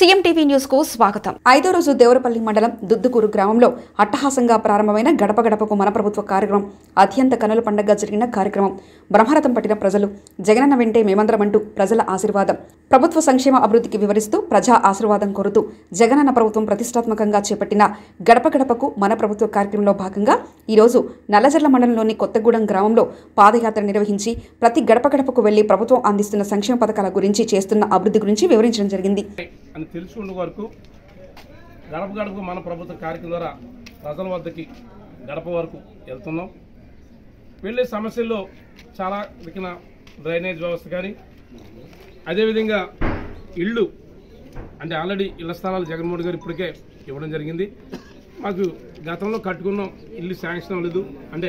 CM TV news కు స్వాగతం ఐదో రోజు దేవరపల్లి మండలం దుద్దుకూరు గ్రామంలో అట్టహాసంగా ప్రారంభమైన గడప గడపకు మన ప్రభుత్వ కార్యక్రమం అత్యంత కనుల పండగగా జరిగిన కార్యక్రమం బ్రహ్మరథం పట్టిన ప్రజలు జగనన్న వెంటే మేమందరమంటూ ప్రజల ఆశీర్వాదం ప్రభుత్వ సంక్షేమ అభివృద్ధికి వివరిస్తూ ప్రజా ఆశీర్వాదం కోరుతూ జగనన్న ప్రభుత్వం ప్రతిష్టాత్మకంగా చేపట్టిన గడప గడపకు మన ప్రభుత్వ కార్యక్రమంలో భాగంగా ఈరోజు నల్లజర్ల మండలంలోని కొత్తగూడెం గ్రామంలో పాదయాత్ర నిర్వహించి ప్రతి గడప గడపకు వెళ్లి ప్రభుత్వం అందిస్తున్న సంక్షేమ పథకాల గురించి చేస్తున్న అభివృద్ధి గురించి వివరించడం జరిగింది అని తెలుసుకునే వరకు గడప గడపకు మన ప్రభుత్వ కార్యక్రమం ద్వారా ప్రజల వద్దకి గడప వరకు వెళ్తున్నాం వెళ్ళే సమస్యల్లో చాలా వెతికిన డ్రైనేజ్ వ్యవస్థ కానీ అదేవిధంగా ఇళ్ళు అంటే ఆల్రెడీ ఇళ్ల స్థలాలు జగన్మోహన్ గారు ఇప్పటికే ఇవ్వడం జరిగింది మాకు గతంలో కట్టుకున్నాం ఇల్లు శాంక్షన్ అవ్వలేదు అంటే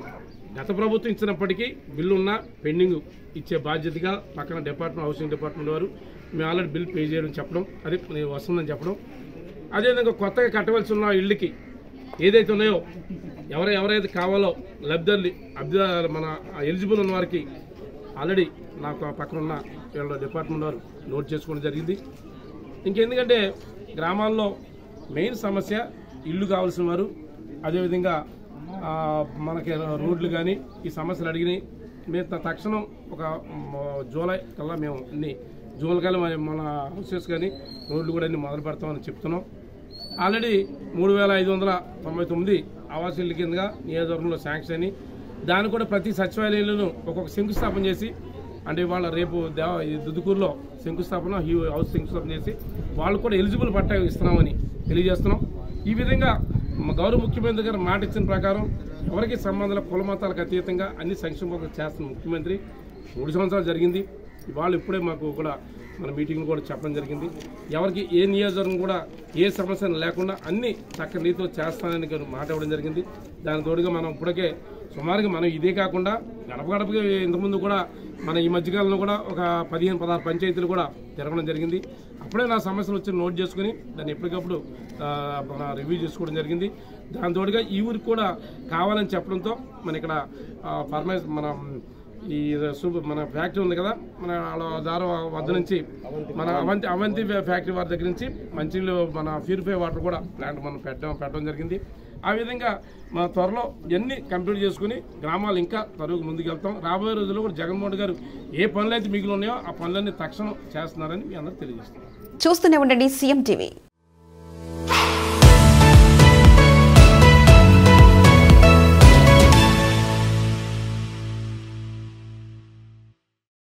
గత ప్రభుత్వం ఇచ్చినప్పటికీ బిల్లు ఉన్న పెండింగ్ ఇచ్చే బాధ్యతగా పక్కన డిపార్ట్మెంట్ హౌసింగ్ డిపార్ట్మెంట్ వారు మేము ఆల్రెడీ బిల్ పే చేయడం చెప్పడం అదే నేను వస్తుందని చెప్పడం అదేవిధంగా కొత్తగా కట్టవలసి ఉన్న ఇళ్ళకి ఏదైతే ఉన్నాయో ఎవరు ఎవరైతే కావాలో లబ్ధాలు అభ్య మన ఎలిజిబుల్ ఉన్న వారికి ఆల్రెడీ నాకు ఆ పక్కన ఉన్న వీళ్ళ డిపార్ట్మెంట్ వారు నోట్ చేసుకోవడం జరిగింది ఇంకెందుకంటే గ్రామాల్లో మెయిన్ సమస్య ఇల్లు కావాల్సిన వారు అదేవిధంగా ఆ, మనకి రోడ్లు కానీ ఈ సమస్యలు అడిగినాయి మేము త- తక్షణం ఒక మ, జూలై కల్లా మేము అన్ని జూన్ కల్లా మన- మన హౌసెస్ కానీ రోడ్లు కూడా అన్ని మొదలు పెడతామని చెప్తున్నాం ఆల్రెడీ మూడు వేల ఐదు వందల తొంభై తొమ్మిది ఆవాస ఇళ్ళ కిందగా నియోజకవర్గంలో శాంక్షన్ అని దాన్ని కూడా ప్రతి సచివాలయంలోనూ ఒక్కొక్క శంకుస్థాపన చేసి అంటే వాళ్ళ రేపు దేవ ఈ దుద్దుకూరులో శంకుస్థాపన హ్యూ హౌస్ శంకుస్థాపన చేసి వాళ్ళు కూడా ఎలిజిబుల్ పట్టా ఇస్తున్నామని తెలియజేస్తున్నాం ఈ విధంగా మా గౌరవ ముఖ్యమంత్రి గారు మాట ఇచ్చిన ప్రకారం ఎవరికి సంబంధాల కుల మతాలకు అతీతంగా అన్ని సంక్షేమ పథకాలు చేస్తున్న ముఖ్యమంత్రి మూడు సంవత్సరాలు జరిగింది వాళ్ళు ఇప్పుడే మాకు కూడా మన మీటింగ్ కూడా చెప్పడం జరిగింది ఎవరికి ఏ నియోజకవర్గం కూడా ఏ సమస్య లేకుండా అన్ని చక్కని రీతిలో చేస్తానని గారు మాట ఇవ్వడం జరిగింది దాని తోడుగా మనం ఇప్పటికే సుమారుగా మనం ఇదే కాకుండా గడప గడపకి ఇంతకుముందు కూడా మన ఈ మధ్యకాలంలో కూడా ఒక పదిహేను పదహారు పంచాయతీలు కూడా తిరగడం జరిగింది అప్పుడే నా సమస్యలు వచ్చి నోట్ చేసుకుని దాన్ని ఎప్పటికప్పుడు ఆ, మన రివ్యూ చేసుకోవడం జరిగింది దాని తోడుగా ఈ ఊరికి కూడా కావాలని చెప్పడంతో మన ఇక్కడ ఫర్మేస్ మన ఈ సూపర్ మన ఫ్యాక్టరీ ఉంది కదా మన వాళ్ళ దారి వద్ద నుంచి మన అవంతి అవంతి ఫ్యాక్టరీ వారి దగ్గర నుంచి మంచినీళ్ళు మన ప్యూరిఫై వాటర్ కూడా ప్లాంట్ మనం పెట్టడం పెట్టడం జరిగింది ఆ విధంగా మన త్వరలో ఇవన్నీ కంప్లీట్ చేసుకుని గ్రామాలు ఇంకా తరువుకు ముందుకెళ్తాం రాబోయే రోజుల్లో కూడా జగన్మోహన్ గారు ఏ పనులు అయితే మిగిలి ఉన్నాయో ఆ పనులన్నీ తక్షణం చేస్తున్నారని మీ అందరూ తెలియజేస్తున్నాం చూస్తూనే ఉండండి సీఎం టీవీ